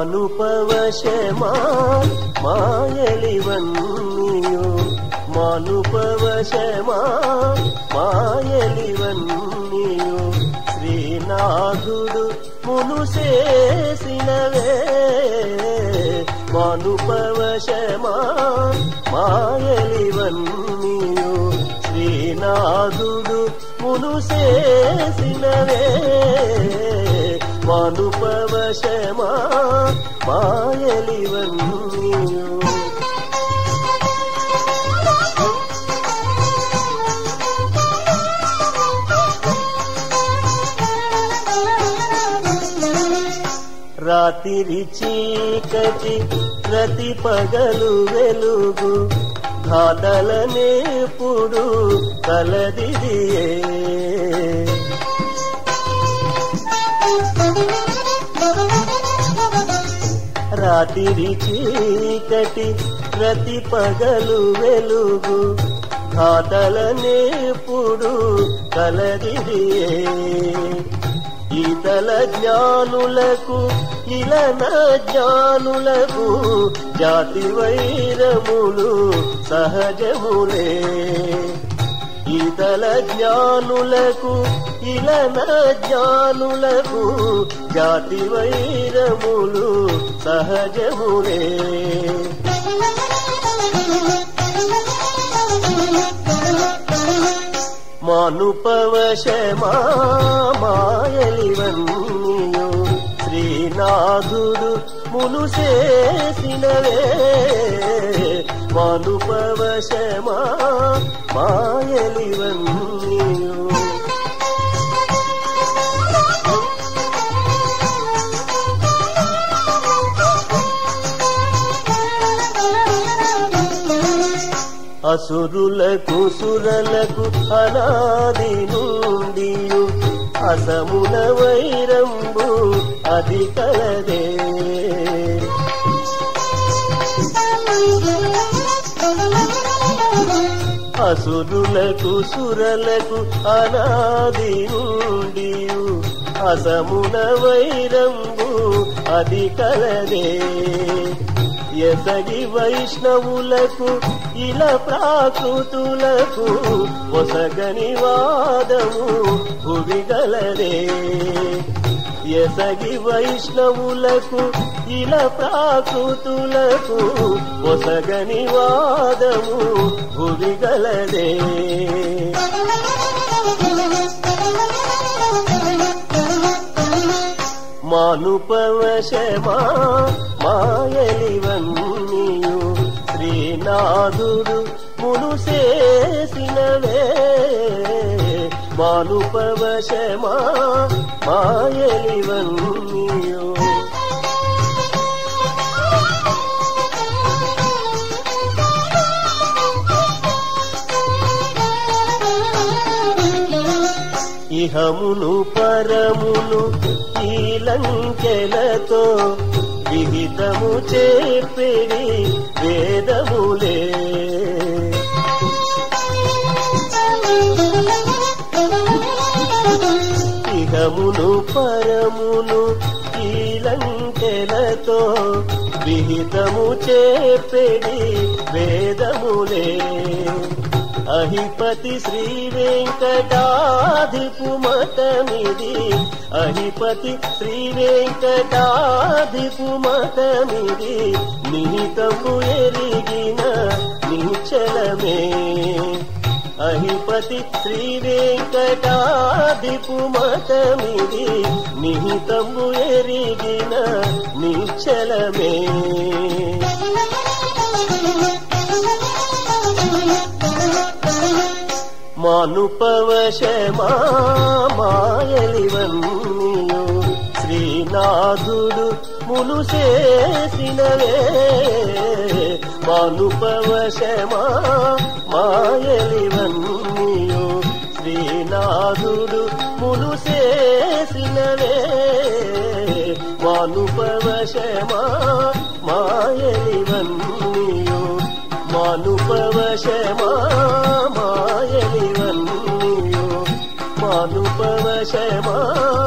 മാനുപവശമാ മായലിവന്നിയോ മാനുപവശമാ మాయలివన్నీయు శ్రీనాథుడు మును చేసినవే మనుపవశమా మాయలివన్నీయు శ్రీనాథుడు మును చేసినవే మనుపవశమా మాయలివన్నీయు రాతిరి చీకటి ప్రతి పగలు వెలుగు ఘాతలనేపుడు కలదిదియే రాతిరి చీకటి ప్రతి పగలు వెలుగు ఘాతలనేపుడు కలదిదియే ఇతల జ్ఞానులకు ఇలన జ్ఞానులకు జాతి వైరములు సహజములే ఇతల జ్ఞానులకు ఇలన జ్ఞానులకు జాతి వైరములు సహజములే మనుపవశమా మాయలివన్నీయో శ్రీనాథుడు మును చేసినవే మనుపవశమా మాయలివన్నీయో అసురులకు సురలకు అనాది నుండి అసమున వైరంబు అది కలదే అసురులకు సురలకు అనాది నుండి అసమున వైరంబు అది కలదే ఎసగి వైష్ణవులకు ఇలా ప్రాకృతులకు ఒసగని వాదము భువిగలదే ఎసగి వైష్ణవులకు ఇలా ప్రాకృతులకు ఒసగని వాదము భువిగలదే మానుపవశమా మాయలివన్నీయు శ్రీనాథుడు మును చేసినవే మానుపవశమా మాయలివన్నీయు ఇహమును పరమును ఈ లంకెలతో విహితము చేపిడి వేదములే ఇహమును పరమును ఈ లంకెలతో విహితము చేపిడి వేదములే అహిపతి శ్రీ వెంకటాధిపు మతమిది అహిపతి శ్రీ వెంకటాధిపు మతమిది నిహితము ఎరిగిన నిచలమే అహిపతి శ్రీ వెంకటాధిపు మతమిది నిహితము ఎరిగిన నిచలమే మానుపవశమా మాయలివన్నీయు శ్రీనాథుడు మును చేసినవే మానుపవశమా మాయలివన్నీయు శ్రీనాథుడు మును చేసినవే మానుపవశమా మాయలివన్నీయు మానుపవశమా మాయలివన్నీయు మానుపవశమా